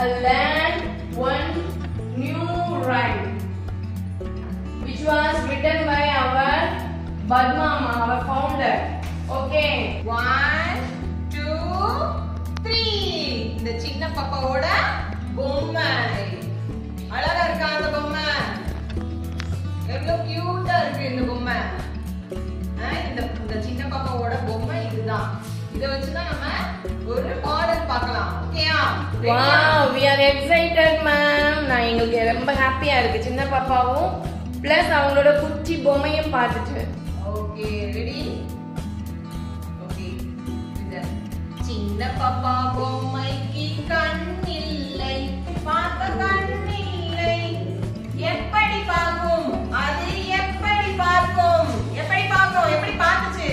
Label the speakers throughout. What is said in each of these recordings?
Speaker 1: learned one new rhyme which was written by our Badmama, our founder. Okay.
Speaker 2: One two three இந்த சின்ன பாப்பாவோட பொம்மை அழகா இருக்கா அந்த பொம்மை எவ்வளவு கியூட்டா இருக்கு இந்த பொம்மை ஆ, இந்த இந்த சின்ன பாப்பாவோட பொம்மை இதுதான் இத வச்சுதான் நம்ம ஒரு மாடல் பார்க்கலாம் ஓகேயா
Speaker 1: Wow, we are excited, ma'am. நான் எங்களுக்கு ரொம்ப ஹாப்பியா இருக்கு சின்ன பாப்பாவும் பிளஸ் அவங்களோட குட்டி பொம்மையும் பார்த்துட்டு
Speaker 2: ஓகே ரெடி ஓகே சின்ன பாப்பா பொம்மைக்கு கண் இல்லை பார்க்க கண் இல்லை எப்படி பார்க்கும் அது எப்படி பார்க்கும் எப்படி பார்க்கும் எப்படி பார்த்துச்சு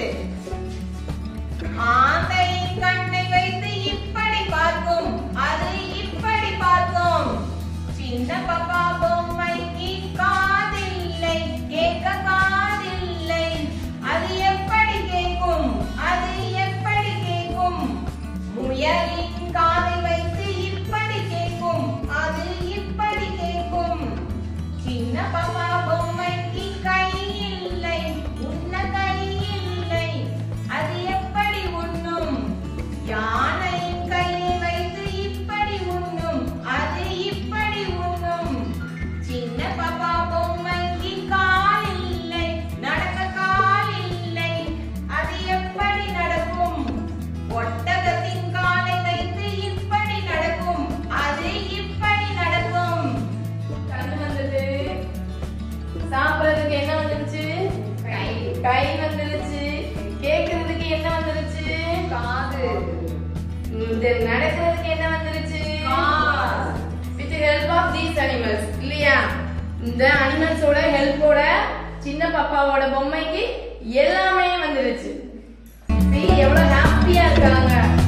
Speaker 2: ஆந்தையின் கண்ணை வைத்து இப்படி பார்க்கும் அது இப்படி பார்க்கும் சின்ன பாப்பா பொம்மைக்கு காதில்லை கேட்க காதில்லை அது எப்படி கேட்கும் அது எப்படி கேட்கும் முயலின் காதை வைத்து இப்படி கேட்கும் அது இப்படி கேட்கும் சின்ன பாப்பா பொம்மைக்கு கை இல்லை உண்ண கை இல்லை அது எப்படி உண்ணும் யானையின் கையை வைத்து இப்படி உண்ணும் அது இப்படி உண்ணும் சின்ன பாப்பா பொம்மைக்கு கால் இல்லை நடக்க கால் இல்லை அது எப்படி நடக்கும் ஒட்டகத்தின் காலை வைத்து இப்படி நடக்கும் அது இப்படி நடக்கும்
Speaker 1: கண்ணு வந்தது சாப்பிடுறதுக்கு என்ன வந்துருச்சு
Speaker 2: கை
Speaker 1: கை வந்துருச்சு கேக்குறதுக்கு என்ன வந்துருச்சு
Speaker 2: காது
Speaker 1: இந்த நடக்கிறதுக்கு என்ன வந்துருச்சு
Speaker 2: கால்.
Speaker 1: With help of these animals இல்லையா இந்த அனிமல்ஸோட ஹெல்ப்போட சின்ன பாப்பாவோட பொம்மைக்கு எல்லாமே வந்துருச்சு See, எவ்வளவு ஹாப்பியா இருக்காங்க